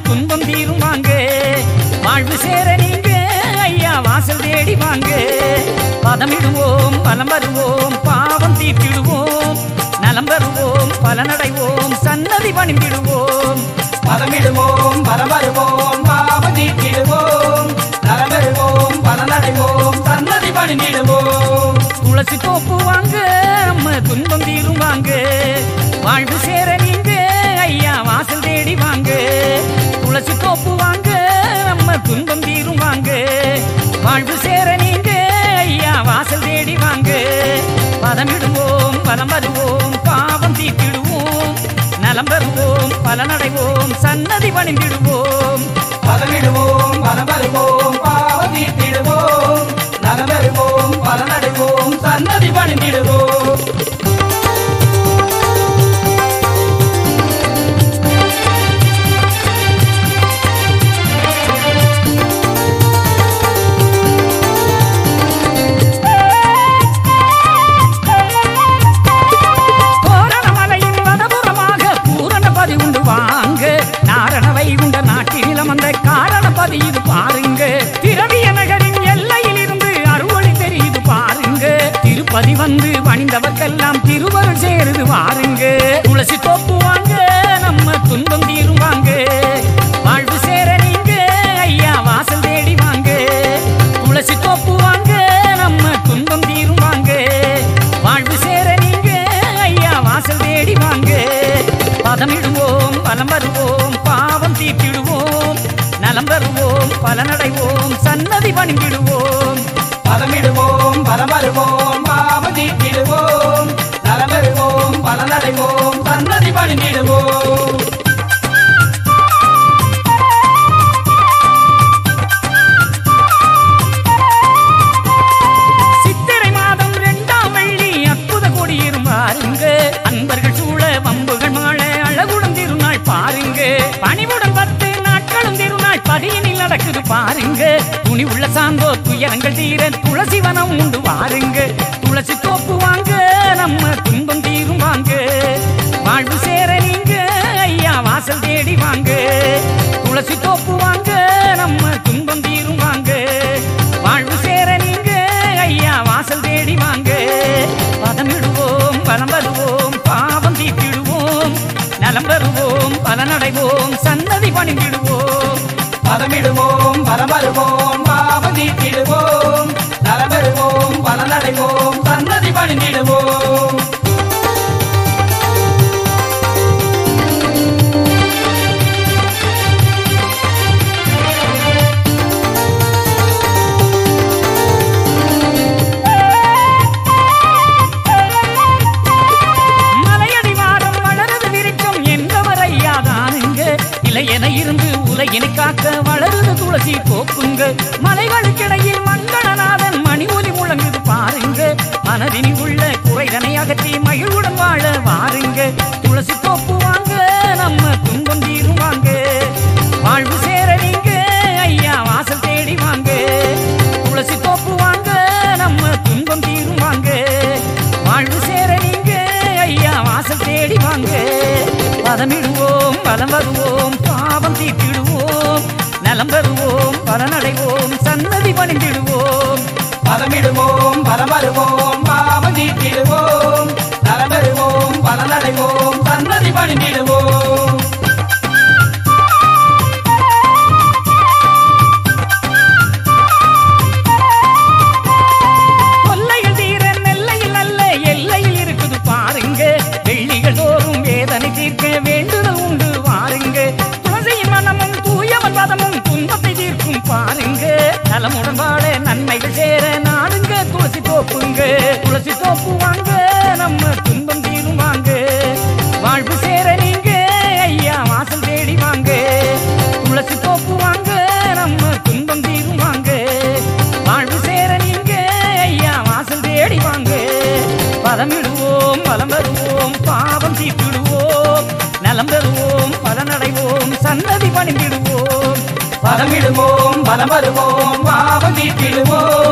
துன்பம் தீரும் வாங்க வாழ்வு சேர நீங்க ஐயா வாசல் தேடி வாங்க பதமிடுவோம் பலம் வருவோம் பாவம் தீர்த்திடுவோம் நலம் வருவோம் பலனடைவோம் சன்னதி பணிந்திடுவோம் பதமிடுவோம் பரமருவோம் பாவதீட்டிடுவோம் நலமருவோம் பலனடைவோம் சன்னதி பணிந்திடுவோம் துளசி தோப்பு வாங்க நம்ம துன்பம் தீரும் வாங்க வாழ்வு சேர நீங்க ஐயா வாசல் தேடி வாங்க துளசி தோப்பு வாங்க நம்ம துன்பம் தீரும் வாங்க வாழ்வு சேர நீங்க ஐயா வாசல் தேடி வாங்க பதமிடுவோம் பலம் வருவோம் பாவம் தீர்த்திடுவோம் நலம் வருவோம் பலனடைவோம் சன்னதி பணிந்திடுவோம் பதமிடுவோம் பரமருவோம் பாவதீட்டிடுவோம் நலமருவோம் பலனடைவோம் சன்னதி பணிந்திடுவோம் கோரணமலையின் வடபுறமாக பூரண பதி உண்டு வாங்க நாரணவை உண்ட நாட்டினிலம் அந்த காரண பதி இது பாருங்க திரவிய நகரின் எல்லையில் இருந்து அறுவழி தெரியுது பாருங்க திருப்பதி வந்து வணிந்தவர்க்கெல்லாம் திருவருள் சேருது வாருங்க துளசி தோப்பு வாங்க நம்ம துன்பம் தீரும் வாங்க வாழ்வு சேர நீங்க ஐயா வாசல் தேடி வாங்க துளசி தோப்பு வாங்க நம்ம துன்பம் தீரும் வாங்க வாழ்வு சேர நீங்க ஐயா வாசல் தேடி வாங்க பதமிடுவோம் பலம் வருவோம் பாவம் தீர்த்திடுவோம் நலம் வருவோம் பலனடைவோம் சன்னதி பணிந்திடுவோம் பதமிடுவோம் பரமருவோம் பாவதீட்டிடுவோம் நலமருவோம் பலனடைவோம் சன்னதி பணிந்திடுவோம் சித்திரை மாதம் இரண்டாம் வெள்ளி அற்புத கொடியிரும் பாருங்க அன்பர்கள் சூழ வம்புகள் மாள அழகுடன் திருநாள் பாருங்க பணிவுடன் பத்து நாட்களும் திருநாள் பதியினில் நடக்குது பாருங்க துணி உள்ள சாந்தோ துயரங்கள் தீர துளசி வனம் உண்டு வாருங்க துளசி தோப்பு வாங்க நம்ம துன்பம் தீரும் வாங்க வாழ்வு சேர நீங்க ஐயா வாசல் தேடி வாங்க துளசி தோப்பு வாங்க நம்ம துன்பம் தீரும் வாங்க வாழ்வு சேர நீங்க ஐயா வாசல் தேடி வாங்க பதமிடுவோம் பலம் வருவோம் பாவம் தீர்த்திடுவோம் நலம் வருவோம் பலனடைவோம் சன்னதி பணிந்திடுவோம் பதமிடுவோம் பரமருவோம் பாவதீட்டிடுவோம் நலமருவோம் பலனடைவோம் சன்னதி பணிந்திடுவோம் மலையடி வாரம் வளருது விருட்சம் என்பவர் ஐயாதானுங்க இலையென இருந்து உலகினை காக்க வளருது துளசி கோப்புங்க மலைகளுக்கிடையில் மங்களநாதன் மணி ஒலி முழங்குது பாருங்க மனதினில் உள்ள குறைதனை அகற்றி மகிழ்வுடன் வாழ வாருங்க துளசி தோப்பு வாங்க நம்ம துன்பம் தீரும் வாங்க வாழ்வு சேர நீங்க ஐயா வாசல் தேடி வாங்க துளசி தோப்பு வாங்க நம்ம துன்பம் தீரும் வாங்க வாழ்வு சேர நீங்க ஐயா வாசல் தேடி வாங்க பதமிடுவோம் பலம் வருவோம் பாவம் தீர்த்திடுவோம் நலம் வருவோம் பலனடைவோம் சன்னதி பணிந்திடுவோம் பதமிடுவோம் பரமருவோம் பாவதீட்டிடுவோம் நலமருவோம் பலனடைவோம் சன்னதி பணிந்திடுவோம் கொல்லைகள் தீர நெல்லையில் நல்ல எல்லையில் இருக்குது பாருங்க வெள்ளிகள் தோறும் வேதனை தீர்க்க வேண்டுதல் உண்டு வாருங்க துளசியின் மனமும் தூயவன் பதமும் துன்பத்தை தீர்க்கும் பாருங்க நலமுடன் வாழ நன்மைகள் சேர நாடுங்க துளசி தோப்புங்க துளசி தோப்பு வாங்க நம்ம துன்பம் தீரும் வாங்க வாழ்வு சேர நீங்க ஐயா வாசல் தேடி வாங்க துளசி தோப்பு வாங்க நம்ம துன்பம் தீரும் வாங்க வாழ்வு சேர நீங்க ஐயா வாசல் தேடி வாங்க பதமிடுவோம் பலம் வருவோம் பாவம் தீர்த்திடுவோம் நலம் பெறுவோம் பலனடைவோம் சன்னதி பணிந்திடுவோம் பதமிடுவோம் பலமருவோம் பாவதீட்டிடுவோம்